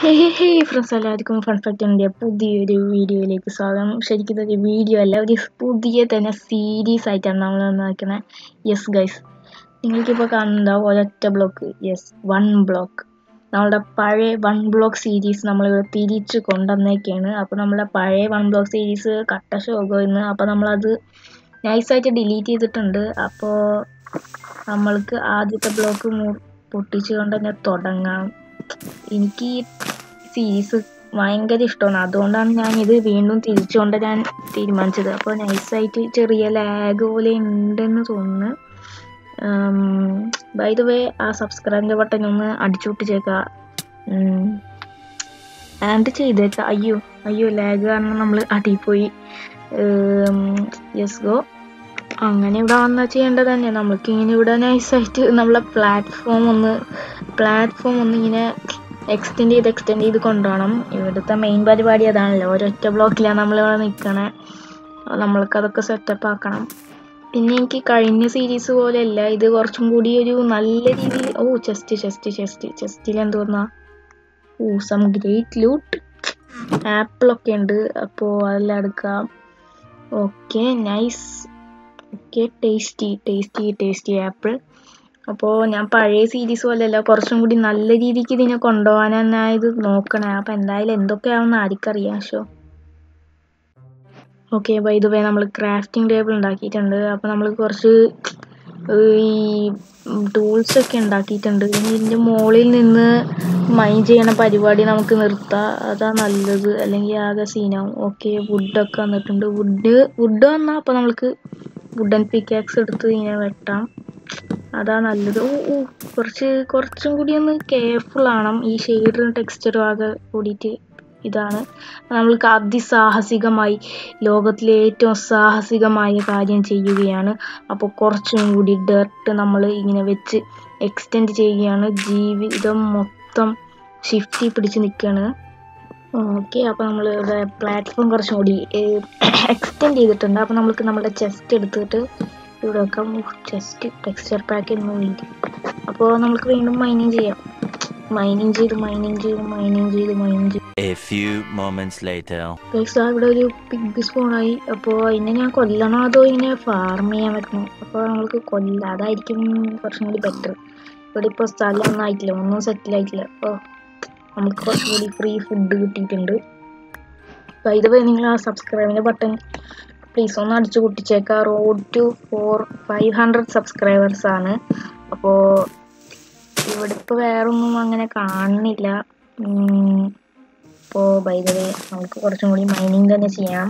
ഹേ ഹേ ഹേ friends എല്ലാവർക്കും fun ഫാക്ടിൻ്റെ പുതിയൊരു വീഡിയോയിലേക്ക് സ്വാഗതം ശരിക്കും ഇതൊരു വീഡിയോ അല്ല ഒരു പുതിയ തന്നെ സീരീസ് ആയിട്ടാണ് നമ്മൾ വന്നിരിക്കുന്നത് യെസ് ഗൈസ് നിങ്ങൾക്കിപ്പോൾ കാണുന്ന ഒരൊറ്റ ബ്ലോക്ക് യെസ് വൺ ബ്ലോക്ക് നമ്മളുടെ പഴയ വൺ ബ്ലോക്ക് സീരീസ് നമ്മളിവിടെ തിരിച്ചു കൊണ്ടുവന്നേക്കാണ് അപ്പോൾ നമ്മളെ പഴയ വൺ ബ്ലോക്ക് സീരീസ് കട്ട ശോകമായിരുന്നു അപ്പോൾ നമ്മളത് നൈസായിട്ട് ഡിലീറ്റ് ചെയ്തിട്ടുണ്ട് അപ്പോൾ നമ്മൾക്ക് ആദ്യത്തെ ബ്ലോക്ക് പൊട്ടിച്ചുകൊണ്ട് തന്നെ തുടങ്ങാം എനിക്ക് ഈ സീരീസ് ഭയങ്കര ഇഷ്ടമാണ് അതുകൊണ്ടാണ് ഞാൻ ഇത് വീണ്ടും തിരിച്ചുകൊണ്ട് ഞാൻ തീരുമാനിച്ചത് അപ്പോൾ നൈസായിട്ട് ചെറിയ ലാഗ് പോലെ ഉണ്ടെന്ന് തോന്നുന്നു ബൈ ദ വേ ആ സബ്സ്ക്രൈബിൻ്റെ ബട്ടൺ ഒന്ന് അടിച്ചു പൊട്ടിച്ചേക്കുക ആൻഡ് ചെയ്തേക്കാം അയ്യോ അയ്യോ ലാഗ് കാരണം നമ്മൾ അടിപ്പോയി യെസ് ഗോ അങ്ങനെ ഇവിടെ വന്നാൽ ചെയ്യേണ്ടത് തന്നെ നമ്മൾക്ക് ഇങ്ങനെ ഇവിടെ നൈസായിട്ട് നമ്മളെ പ്ലാറ്റ്ഫോം ഒന്ന് പ്ലാറ്റ്ഫോം ഒന്ന് ഇങ്ങനെ എക്സ്റ്റെൻഡ് ചെയ്ത് എക്സ്റ്റെൻഡ് ചെയ്ത് കൊണ്ടുപോകണം ഇവിടുത്തെ മെയിൻ പരിപാടി അതാണല്ലോ ഒരൊറ്റ ബ്ലോക്കിലാണ് നമ്മളിവിടെ നിൽക്കണേ നമ്മൾക്ക് അതൊക്കെ സെറ്റപ്പ് ആക്കണം പിന്നെ എനിക്ക് കഴിഞ്ഞ സീരീസ് പോലെയല്ല ഇത് കുറച്ചും കൂടി ഒരു നല്ല രീതിയിൽ ഓ ചെസ്റ്റ് ചെസ്റ്റ് ചെസ്റ്റ് ചെസ്റ്റിൽ എന്തോന്നാ ഓ സം ഗ്രേറ്റ് ലൂട്ട് ആപ്പിളൊക്കെ ഉണ്ട് അപ്പോൾ അതെല്ലാം എടുക്കാം okay nice okay tasty tasty tasty apple അപ്പോൾ ഞാൻ പഴയ സീരീസ് പോലെയല്ല കുറച്ചും കൂടി നല്ല രീതിക്ക് ഇതിനെ കൊണ്ടുപോകാനാണ് ഇത് നോക്കണേ അപ്പോൾ എന്തായാലും എന്തൊക്കെയാണെന്ന് ആർക്കറിയാം show okay by the way നമ്മൾ ക്രാഫ്റ്റിംഗ് ടേബിൾ ഉണ്ടാക്കിയിട്ടുണ്ട് അപ്പോൾ നമ്മൾ കുറച്ച് ഈ ടൂൾസ് ഒക്കെ ഉണ്ടാക്കിയിട്ടുണ്ട് ഇനി ഇതിൻ്റെ മുകളിൽ നിന്ന് മൈൻ ചെയ്യണ പരിപാടി നമുക്ക് നിർത്താം അതാ നല്ലത് അല്ലെങ്കിൽ ആകെ സീനാവും ഓക്കെ വുഡൊക്കെ വന്നിട്ടുണ്ട് വുഡ് വുഡ് വന്നാൽ അപ്പോൾ നമുക്ക് വുഡൻ പിക്കാക്സ് എടുത്ത് ഇങ്ങനെ വെട്ടാം അതാ നല്ലത് ഓ ഓ കുറച്ച് കുറച്ചും കൂടി ഒന്ന് കെയർഫുൾ ആണ് ഈ ഷെയ്ഡും ടെക്സ്ചറും ആകെ കൂടിയിട്ട് ഇതാണ് നമ്മൾക്ക് അതിസാഹസികമായി ലോകത്തിലെ ഏറ്റവും സാഹസികമായ കാര്യം ചെയ്യുകയാണ് അപ്പോൾ കുറച്ചും കൂടി ഡർട്ട് നമ്മൾ ഇങ്ങനെ വെച്ച് എക്സ്റ്റെൻഡ് ചെയ്യുകയാണ് ജീവിതം മൊത്തം ഷിഫ്റ്റി പിടിച്ച് നിൽക്കുകയാണ് ഓക്കെ അപ്പോൾ നമ്മൾ ഇവിടെ പ്ലാറ്റ്ഫോം കുറച്ചും കൂടി എക്സ്റ്റെൻഡ് ചെയ്തിട്ടുണ്ട് അപ്പോൾ നമുക്ക് നമ്മുടെ ചെസ്റ്റ് എടുത്തിട്ട് ഇവിടെ വെക്കാം ചെസ്റ്റ് ടെക്സ്ചർ പാക്ക് എന്ന് വേണ്ടി അപ്പോൾ നമുക്ക് വീണ്ടും മൈനിങ് ചെയ്യാം മൈനിങ് ചെയ്ത് മൈനിങ് ചെയ്ത് മൈനിങ് ചെയ്ത് മൈനിങ് ചെയ്ത് A few moments later. Guys ഇവിടെ ഒരു പിഗ് സ്പൂണായി അപ്പോൾ അതിനെ ഞാൻ കൊല്ലണോ അതോ ഇങ്ങനെ ഫാർം ചെയ്യാൻ വെക്കണം അപ്പോൾ നമ്മൾക്ക് കൊല്ല അതായിരിക്കും കുറച്ചും കൂടി ബെറ്റർ ഇവിടെ ഇപ്പോൾ സ്ഥലം ഒന്നും ആയിട്ടില്ല ഒന്നും സെറ്റിൽ ആയിട്ടില്ല അപ്പോൾ നമുക്ക് കുറച്ചും കൂടി ഫ്രീ ഫുഡ് കിട്ടിയിട്ടുണ്ട് അപ്പോൾ ഇതുവരെ നിങ്ങൾ ആ സബ്സ്ക്രൈബിൻ്റെ ബട്ടൺ പ്ലീസ് ഒന്ന് അടിച്ചു പൊട്ടിച്ചേക്കാം road to four five hundred subscribers ആണ് അപ്പോൾ ഇവിടെ ഇപ്പോൾ വേറൊന്നും അങ്ങനെ കാണുന്നില്ല അപ്പോൾ ബൈ ദ വേ നമുക്ക് കുറച്ചും കൂടി മൈനിങ് തന്നെ ചെയ്യാം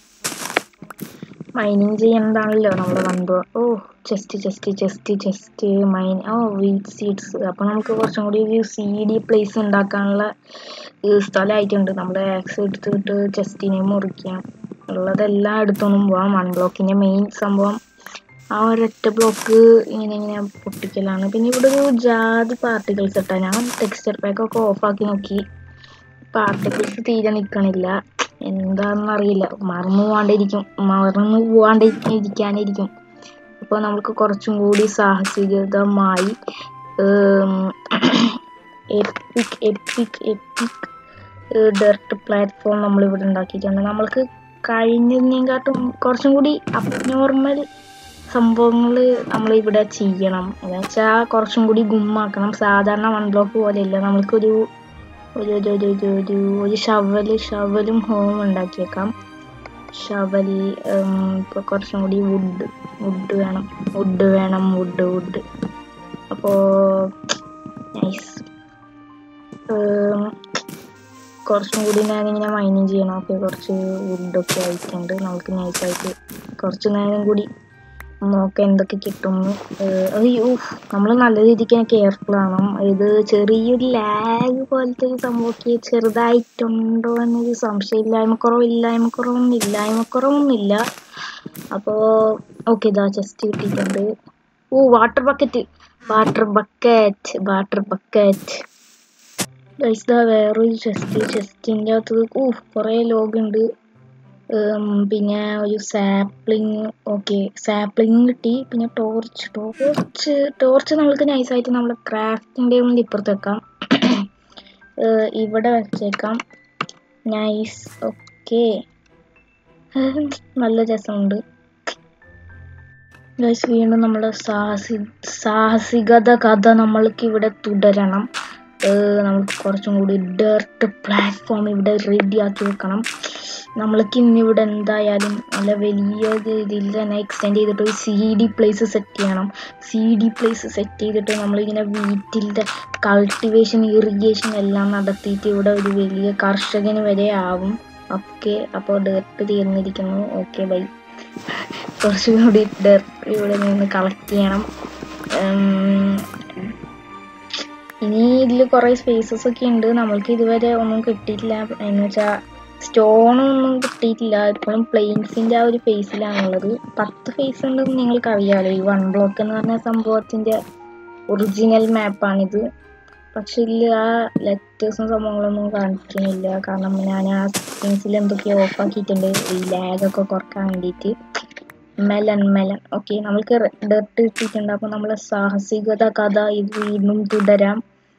മൈനിങ് ചെയ്യുന്നതാണല്ലോ നമ്മൾ കണ്ടു ഓ chest chest chest chest mine ഓ വീറ്റ് സീഡ്സ് അപ്പോൾ നമുക്ക് കുറച്ചും കൂടി ഒരു സി ഡി പ്ലേസ് ഉണ്ടാക്കാനുള്ള സ്ഥലമായിട്ടുണ്ട് നമ്മുടെ ആക്സ് എടുത്തിട്ട് ചെസ്റ്റിനെ മുറിക്കാം ഉള്ളതെല്ലാം എടുത്തൊന്നും പോവാം വൺ ബ്ലോക്കിൻ്റെ മെയിൻ സംഭവം ആ ഒരൊറ്റ ബ്ലോക്ക് ഇങ്ങനെ ഇങ്ങനെ പൊട്ടിക്കലാണ് പിന്നെ ഇവിടെ ഒരു ജാതി പാർട്ടിക്കിൾസ് ഇട്ടാ ഞാൻ ടെക്സ്ചർ പാക്കൊക്കെ ഓഫാക്കി നോക്കി പാർട്ടിക്കിൾസ് തീരെ നിൽക്കണില്ല എന്താണെന്നറിയില്ല മറന്നു പോവാണ്ടിരിക്കും മറന്നു പോവാണ്ട് ഇരിക്കാനിരിക്കും അപ്പോൾ നമുക്ക് കുറച്ചും കൂടി സാഹസികതമായി epic epic epic dirt platform നമ്മളിവിടെ ഉണ്ടാക്കിയിട്ടുണ്ട് നമ്മൾക്ക് കഴിഞ്ഞതിനെക്കാട്ടും കുറച്ചും കൂടി അബ്നോർമൽ സംഭവങ്ങൾ നമ്മൾ ഇവിടെ ചെയ്യണം എന്ന് വെച്ചാൽ കുറച്ചും കൂടി ഗുമ്മാക്കണം സാധാരണ വൺ ബ്ലോക്ക് പോലെയല്ല നമ്മൾക്കൊരു ഒരു ഒരു ഒരു ഒരു ഒരു ഒരു ഷവല് ഷവലും ഹോം ഉണ്ടാക്കിയേക്കാം ഷവൽ ഇപ്പോൾ കുറച്ചും കൂടി വുഡ് വുഡ് വേണം വുഡ് വേണം വുഡ് വുഡ് അപ്പോൾ നൈസ് കുറച്ചും കൂടി ഞാനിങ്ങനെ മൈനിങ് ചെയ്യണം ഓക്കെ കുറച്ച് വുഡൊക്കെ ആയിട്ടുണ്ട് നമുക്ക് നൈസായിട്ട് കുറച്ച് നേരം കൂടി നോക്കാം എന്തൊക്കെ കിട്ടുമെന്ന് അയ്യോ നമ്മൾ നല്ല രീതിക്ക് കെയർഫുൾ ആവണം ഇത് ചെറിയൊരു ലാഗ് പോലത്തെ ഒരു സംഭവമൊക്കെ ചെറുതായിട്ടുണ്ടോ എന്നൊരു സംശയമില്ലായ്മ കുറവില്ലായ്മ കുറവൊന്നും ഇല്ലായ്മ കുറവൊന്നുമില്ല അപ്പോൾ ഓക്കെ ഇതാ ചെസ്റ്റ് കിട്ടിയിട്ടുണ്ട് ഓ water bucket water bucket water bucket ഇതാ വേറൊരു ചെസ്റ്റ് ചെസ്റ്റിൻ്റെ അകത്ത് ഓ കുറേ ലോഗ് ഉണ്ട് പിന്നെ ഒരു സാപ്ലിങ് ഓക്കെ സാപ്ലിങ് കിട്ടി പിന്നെ ടോർച്ച് ടോർച്ച് ടോർച്ച് നമ്മൾക്ക് നൈസായിട്ട് നമ്മൾ ക്രാഫ്റ്റിംഗ് ടേബിളിൻ്റെ ഇപ്പുറത്ത് വെക്കാം ഏഹ് ഇവിടെ വെച്ചേക്കാം നൈസ് ഓക്കെ നല്ല രസമുണ്ട് ഗൈസ് വീണ്ടും നമ്മുടെ സാഹസി സാഹസികത കഥ നമ്മൾക്ക് ഇവിടെ തുടരണം ഏഹ് നമുക്ക് കുറച്ചും കൂടി ഡേർട്ട് പ്ലാറ്റ്ഫോം ഇവിടെ റെഡിയാക്കി വെക്കണം നമ്മൾക്ക് ഇന്നിവിടെ എന്തായാലും നല്ല വലിയ രീതിയിൽ തന്നെ എക്സ്റ്റെൻഡ് ചെയ്തിട്ട് ഒരു സി ഡി പ്ലേസ് സെറ്റ് ചെയ്യണം സി ഡി പ്ലേസ് സെറ്റ് ചെയ്തിട്ട് നമ്മളിങ്ങനെ വീട്ടിൻ്റെ കൾട്ടിവേഷൻ ഇറിഗേഷൻ എല്ലാം നടത്തിയിട്ട് ഇവിടെ ഒരു വലിയ കർഷകന് വരെ ആവും ഓക്കെ അപ്പോൾ ഡേർട്ട് തീർന്നിരിക്കുന്നു ഓക്കെ ബൈ കുറച്ചും കൂടി ഡെർട്ട് ഇവിടെ നിന്ന് കളക്ട് ചെയ്യണം ഉം, ഇനി ഇതിൽ കുറേ സ്പേസസ് ഒക്കെ ഉണ്ട് നമ്മൾക്ക് ഇതുവരെ ഒന്നും കിട്ടിയിട്ടില്ല എന്ന് വെച്ചാൽ സ്റ്റോണൊന്നും കിട്ടിയിട്ടില്ല ഇപ്പോഴും പ്ലെയിൻസിൻ്റെ ആ ഒരു ഫേസിലാണുള്ളത് പത്ത് ഫേസ് ഉണ്ടെന്ന് നിങ്ങൾക്ക് അറിയാമല്ലോ ഈ വൺ ബ്ലോക്ക് എന്ന് പറഞ്ഞ സംഭവത്തിൻ്റെ ഒറിജിനൽ മാപ്പാണിത് പക്ഷെ ഇതിൽ ആ ലെറ്റേഴ്സും സംഭവങ്ങളൊന്നും കാണിക്കുന്നില്ല കാരണം ഞാൻ ആ സെറ്റിങ്സിൽ എന്തൊക്കെയോ ഓഫ് ആക്കിയിട്ടുണ്ട് ഈ ലാഗൊക്കെ കുറക്കാൻ വേണ്ടിയിട്ട് മെലൻ മെലൻ ഓക്കെ നമ്മൾക്ക് ഡെർട്ട് കിട്ടിയിട്ടുണ്ട് അപ്പോൾ നമ്മളെ സാഹസികത കഥ ഇത് വീണ്ടും തുടരാം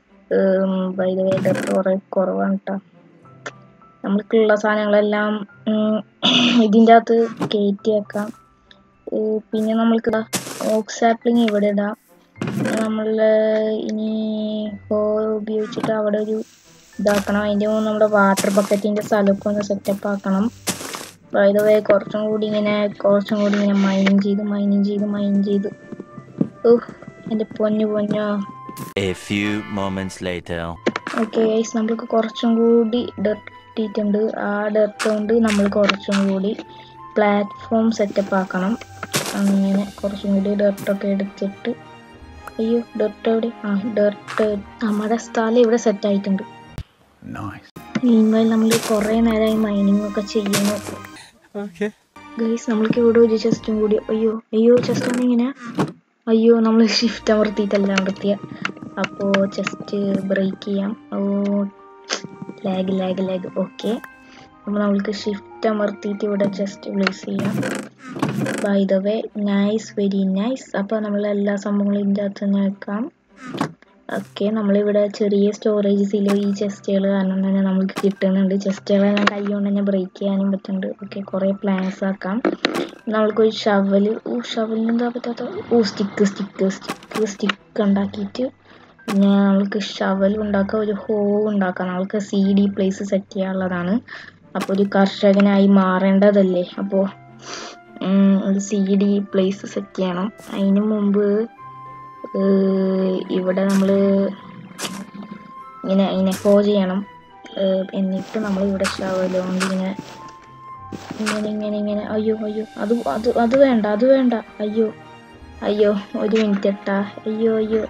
വൈദ ഡെർട്ട് കുറേ കുറവാണ് കേട്ടോ നമ്മൾക്കുള്ള സാധനങ്ങളെല്ലാം ഉം, ഇതിൻ്റെ അകത്ത് കയറ്റി വെക്കാം ഏർ പിന്നെ നമ്മൾക്ക് ഓക്സ് ആപ്ലിങ് ഇവിടെ ഇടാം നമ്മൾ ഇനി ഹോ ഉപയോഗിച്ചിട്ട് അവിടെ ഒരു ഇതാക്കണം അതിൻ്റെ മുമ്പ് നമ്മുടെ വാട്ടർ ബക്കറ്റിൻ്റെ സ്ഥലമൊക്കെ ഒന്ന് സെറ്റപ്പ് ആക്കണം വേ കുറച്ചും കൂടി ഇങ്ങനെ കുറച്ചും കൂടി ഇങ്ങനെ മൈൻ ചെയ്ത് മൈനിങ് ചെയ്ത് മൈൻ ചെയ്ത് ഓഹ് എൻ്റെ പൊന്നു പൊന്നോ A few moments later. Okay guys നമ്മൾക്ക് കുറച്ചും കൂടി ഡെർട്ട് കിട്ടിയിട്ടുണ്ട് ആ ഡെർട്ട് കൊണ്ട് നമ്മൾ കുറച്ചും കൂടി പ്ലാറ്റ്ഫോം സെറ്റപ്പ് ആക്കണം അങ്ങനെ കുറച്ചും കൂടി ഡെർട്ടൊക്കെ എടുത്തിട്ട് അയ്യോ ഡെർട്ട് എവിടെ ആ ഡെർട്ട് നമ്മുടെ സ്ഥലം ഇവിടെ സെറ്റ് ആയിട്ടുണ്ട് Nice. മീൻവൈൽ നമ്മൾ കുറേ നേരമായി മൈനിങ് ഒക്കെ ചെയ്യുന്നു Okay. ഗൈസ് നമ്മൾക്ക് ഇവിടെ ഒരു ചെസ്റ്റും കൂടി അയ്യോ അയ്യോ ചെസ്റ്റ് ആണ് ഇങ്ങനെ അയ്യോ നമ്മൾ ഷിഫ്റ്റ് അമർത്തിയിട്ടല്ല അമർത്തിയ അപ്പോൾ ചെസ്റ്റ് ബ്രേക്ക് ചെയ്യാം ഓ ലാഗ് ലാഗ് ലാഗ് ഓക്കെ അപ്പോൾ നമ്മൾക്ക് ഷിഫ്റ്റ് അമർത്തിയിട്ട് ഇവിടെ ചെസ്റ്റ് പ്ലേസ് ചെയ്യാം by the way nice very nice അപ്പോൾ നമ്മൾ എല്ലാ സംഭവങ്ങളും ഇതിൻ്റെ അകത്ത് തന്നെ വെക്കാം ഓക്കെ നമ്മളിവിടെ ചെറിയ സ്റ്റോറേജസിൽ ഈ ചെസ്റ്റുകൾ കാരണം തന്നെ നമുക്ക് കിട്ടുന്നുണ്ട് ചെസ്റ്റുകളെല്ലാം കൈ കൊണ്ട് തന്നെ ബ്രേക്ക് ചെയ്യാനും പറ്റുന്നുണ്ട് ഓക്കെ കുറേ പ്ലാൻസ് ആക്കാം നമ്മൾക്കൊരു ഷവൽ ഓ ഷവലിന് എന്താ പറ്റാത്ത ഓ സ്റ്റിക്ക് സ്റ്റിക്ക് സ്റ്റിക്ക് സ്റ്റിക്ക് ഉണ്ടാക്കിയിട്ട് പിന്നെ നമ്മൾക്ക് ഷവൽ ഉണ്ടാക്കാം ഒരു ഹോ ഉണ്ടാക്കാം നമ്മൾക്ക് സി ഡി പ്ലേസ് സെറ്റ് ചെയ്യാനുള്ളതാണ് അപ്പോൾ ഒരു കർഷകനായി മാറേണ്ടതല്ലേ അപ്പോൾ ഒരു സി ഡി പ്ലേസ് സെറ്റ് ചെയ്യണം അതിന് മുമ്പ് ഏഹ് ഇവിടെ നമ്മൾ ഇങ്ങനെ ഇങ്ങനെ ഹോ ചെയ്യണം ഏഹ് എന്നിട്ട് നമ്മൾ ഇവിടെ ഷവൽ കൊണ്ട് ഇങ്ങനെ ഇങ്ങനെ ഇങ്ങനെ ഇങ്ങനെ അയ്യോ അയ്യോ അത് അത് അത് വേണ്ട അത് വേണ്ട അയ്യോ അയ്യോ ഒരു മിനിറ്റ് എട്ടാ അയ്യോ അയ്യോ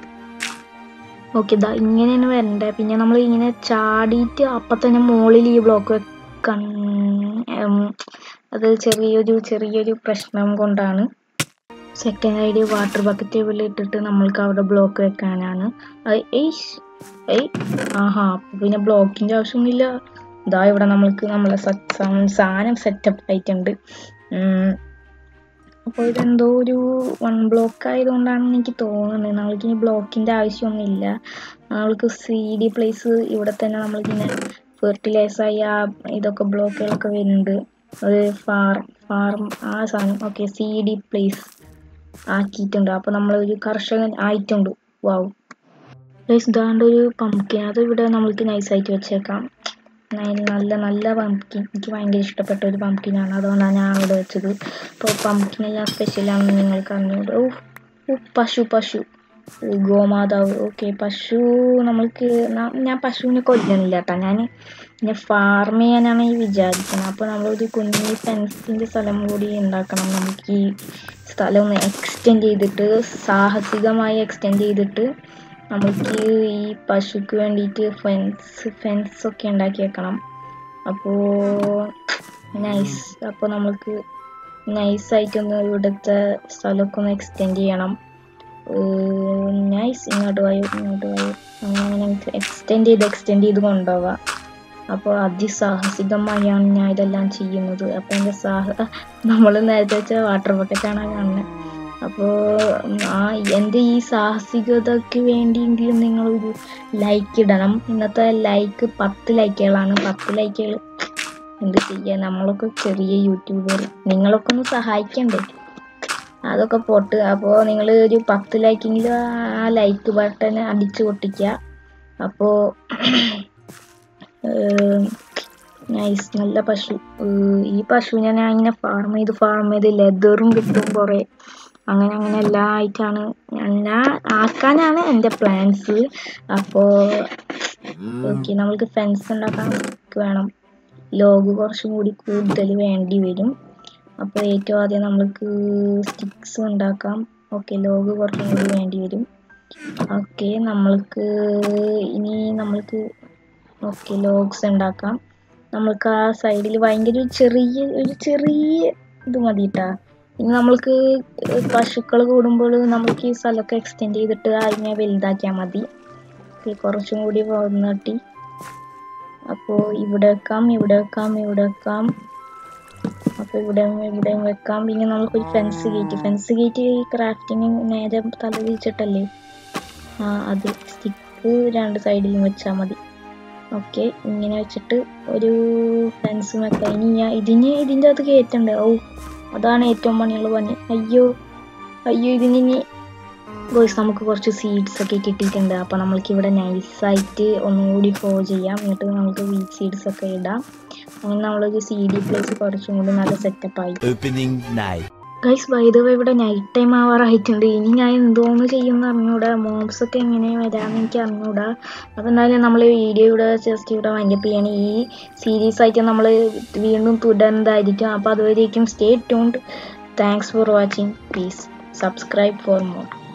ഓക്കെ ഇതാ ഇങ്ങനെയാണ് വരണ്ടേ പിന്നെ നമ്മൾ ഇങ്ങനെ ചാടിയിട്ട് അപ്പം തന്നെ മുകളിൽ ഈ ബ്ലോക്ക് വെക്കാൻ ഉം, അത് ചെറിയൊരു ചെറിയൊരു പ്രശ്നം കൊണ്ടാണ് സെക്കൻഡ് ഐഡിയ വാട്ടർ ബക്കറ്റ് ഇവിടെ ഇട്ടിട്ട് നമ്മൾക്ക് അവിടെ ബ്ലോക്ക് വെക്കാനാണ് അത് ഏയ് ഏയ് ആഹാ അപ്പൊ പിന്നെ ബ്ലോക്കിന്റെ ആവശ്യമൊന്നുമില്ല ഇതാ ഇവിടെ നമ്മൾക്ക് നമ്മളെ സ- സം- സാധനം സെറ്റപ്പ് ആയിട്ടുണ്ട് ഉം. അപ്പോൾ ഇതെന്തോ ഒരു വൺ ബ്ലോക്ക് ആയതുകൊണ്ടാണെന്ന് എനിക്ക് തോന്നുന്നത് നമ്മൾക്ക് ഇനി ബ്ലോക്കിന്റെ ആവശ്യമൊന്നുമില്ല നമ്മൾക്ക് സി ഡി പ്ലേസ് ഇവിടെ തന്നെ നമ്മളിങ്ങനെ ഫെർട്ടിലൈസ് ആയി ആ ഇതൊക്കെ ബ്ലോക്കുകളൊക്കെ വരുന്നുണ്ട് ഒരു ഫാർം ഫാർം ആ സാധനം ഓക്കെ സി ഡി പ്ലേസ് ആക്കിയിട്ടുണ്ട് അപ്പോൾ നമ്മൾ ഒരു കർഷകൻ ആയിട്ടുണ്ട് വാവ് ഗൈസ് ഇതാണ്ട് ഒരു പംകിൻ അത് ഇവിടെ നമ്മൾക്ക് നൈസായിട്ട് വെച്ചേക്കാം ന- നല്ല നല്ല പംകിൻ എനിക്ക് ഭയങ്കര ഇഷ്ടപ്പെട്ട ഒരു പംകിനാണ് അതുകൊണ്ടാണ് ഞാൻ അവിടെ വെച്ചത് അപ്പോൾ പംകിൻ എല്ലാം സ്പെഷ്യലാണെന്ന് നിങ്ങൾക്ക് അറിഞ്ഞൂടെ ഓ ഓ പശു പശു ഏ, ഗോമാതാവ് ഓക്കെ പശു നമ്മൾക്ക് ന- ഞാൻ പശുവിനെ കൊല്ലുന്നില്ല കേട്ടോ ഞാൻ പിന്നെ ഫാർം ചെയ്യാനാണ് ഈ വിചാരിക്കുന്നത് അപ്പോൾ നമ്മളൊരു കുഞ്ഞി ഫെൻസിൻ്റെ സ്ഥലം കൂടി ഉണ്ടാക്കണം നമുക്ക് ഈ സ്ഥലം ഒന്ന് എക്സ്റ്റെൻഡ് ചെയ്തിട്ട് സാഹസികമായി എക്സ്റ്റെൻഡ് ചെയ്തിട്ട് നമുക്ക് ഈ പശുക്ക് വേണ്ടിയിട്ട് ഫെൻസ് ഫെൻസ് ഒക്കെ ഉണ്ടാക്കി വെക്കണം അപ്പോൾ നൈസ് അപ്പോൾ നമുക്ക് നൈസായിട്ടൊന്ന് ഇവിടുത്തെ സ്ഥലമൊക്കെ ഒന്ന് എക്സ്റ്റെൻഡ് ചെയ്യണം നൈസ് ഇങ്ങോട്ട് വായു ഇങ്ങോട്ട് വായു അങ്ങനെ അങ്ങനെ എക്സ്റ്റെൻഡ് ചെയ്ത് എക്സ്റ്റെൻഡ് ചെയ്ത് കൊണ്ടുപോവാം അപ്പോൾ അതിസാഹസികമായാണ് ഞാൻ ഇതെല്ലാം ചെയ്യുന്നത് അപ്പോൾ എൻ്റെ സാഹ നമ്മൾ നേരത്തെ വെച്ച വാട്ടർ ബക്കറ്റാണ് കാണുന്നത് അപ്പോൾ ആ എൻ്റെ ഈ സാഹസികതയ്ക്ക് വേണ്ടിയെങ്കിലും നിങ്ങളൊരു ലൈക്ക് ഇടണം ഇന്നത്തെ ലൈക്ക് പത്ത് ലൈക്കുകളാണ് പത്ത് ലൈക്കുകൾ എന്ത് ചെയ്യാൻ നമ്മളൊക്കെ ചെറിയ യൂട്യൂബർ നിങ്ങളൊക്കെ ഒന്ന് സഹായിക്കണ്ടേ അതൊക്കെ പോട്ട് അപ്പോൾ നിങ്ങൾ ഒരു പത്ത് ലൈക്കെങ്കിലും ആ ലൈക്ക് ബട്ടൺ അടിച്ചു പൊട്ടിക്കുക അപ്പോൾ നൈസ് നല്ല പശു ഏർ ഈ പശുവിനെ ഞാൻ ഇങ്ങനെ ഫാർം ചെയ്ത് ഫാർം ചെയ്ത് ലെതറും കിട്ടും കുറേ അങ്ങനെ അങ്ങനെ എല്ലാം ആയിട്ടാണ് ഞാൻ ആക്കാനാണ് എൻ്റെ പ്ലാൻസ് അപ്പോൾ ഓക്കെ നമ്മൾക്ക് ഫെൻസ് ഉണ്ടാക്കാൻ വേണം ലോഗ് കുറച്ചും കൂടി കൂടുതൽ വേണ്ടി വരും അപ്പോൾ ഏറ്റവും ആദ്യം നമ്മൾക്ക് സ്റ്റിക്സ് ഉണ്ടാക്കാം ഓക്കെ ലോഗ് കുറച്ചും കൂടി വേണ്ടി വരും ഓക്കെ നമ്മൾക്ക് ഇനി നമ്മൾക്ക് ഓക്കെ ലോഗ്സ് ഉണ്ടാക്കാം നമ്മൾക്ക് ആ സൈഡിൽ ഭയങ്കര ഒരു ചെറിയ ഒരു ചെറിയ ഇത് മതി കേട്ടാ ഇനി നമ്മൾക്ക് പശുക്കൾ കൂടുമ്പോൾ നമ്മൾക്ക് ഈ സ്ഥലമൊക്കെ എക്സ്റ്റെൻഡ് ചെയ്തിട്ട് അതിനെ വലുതാക്കിയാൽ മതി ഓക്കെ കുറച്ചും കൂടി വന്നിട്ടി അപ്പോൾ ഇവിടെ വെക്കാം ഇവിടെ വെക്കാം ഇവിടെ വെക്കാം അപ്പോൾ ഇവിടെ ഇവിടെയും വെക്കാം പിന്നെ നമുക്കൊരു ഫെൻസ് ഗേറ്റ് ഫെൻസ് ഗേറ്റ് ഈ ക്രാഫ്റ്റിന് നേരെ തല തിരിച്ചിട്ടല്ലേ ആ അത് സ്റ്റിക്ക് രണ്ട് സൈഡിലും വെച്ചാൽ മതി ഓക്കെ ഇങ്ങനെ വെച്ചിട്ട് ഒരു ഫെൻസും വെക്കാം ഇനി ഞാൻ ഇതിന് ഇതിൻ്റെ അകത്ത് കയറ്റണ്ടേ ഓ അതാണ് ഏറ്റവും പണിയുള്ള പണി അയ്യോ അയ്യോ ഇതിനി ഗോയ്സ് നമുക്ക് കുറച്ച് സീഡ്സ് ഒക്കെ കിട്ടിയിട്ടുണ്ട് അപ്പോൾ നമ്മൾക്ക് ഇവിടെ നൈസായിട്ട് ഒന്നുകൂടി ഫോ ചെയ്യാം എന്നിട്ട് നമുക്ക് വീറ്റ് സീഡ്സ് ഒക്കെ ഇടാം അങ്ങനെ നമ്മളൊരു സി ഡി പ്ലേസ് കുറച്ചും കൂടി നല്ല സെറ്റപ്പായി Opening night. ഗൈസ് വൈദവ ഇവിടെ നൈറ്റ് ടൈം ആവാറായിട്ടുണ്ട് ഇനി ഞാൻ എന്തോന്ന് ചെയ്യുമെന്ന് അറിഞ്ഞൂടാ മോംസ് ഒക്കെ എങ്ങനെ വരാമെന്ന് എനിക്ക് അറിഞ്ഞൂടാ അപ്പോൾ എന്തായാലും നമ്മൾ വീഡിയോ ഇവിടെ ജസ്റ്റ് ഇവിടെ വൈൻഡപ്പ് ചെയ്യണം ഈ സീരീസ് ആയിട്ട് നമ്മൾ വീണ്ടും തുടരുന്നതായിരിക്കും അപ്പോൾ അതുവരേക്കും stay tuned thanks for watching please subscribe for more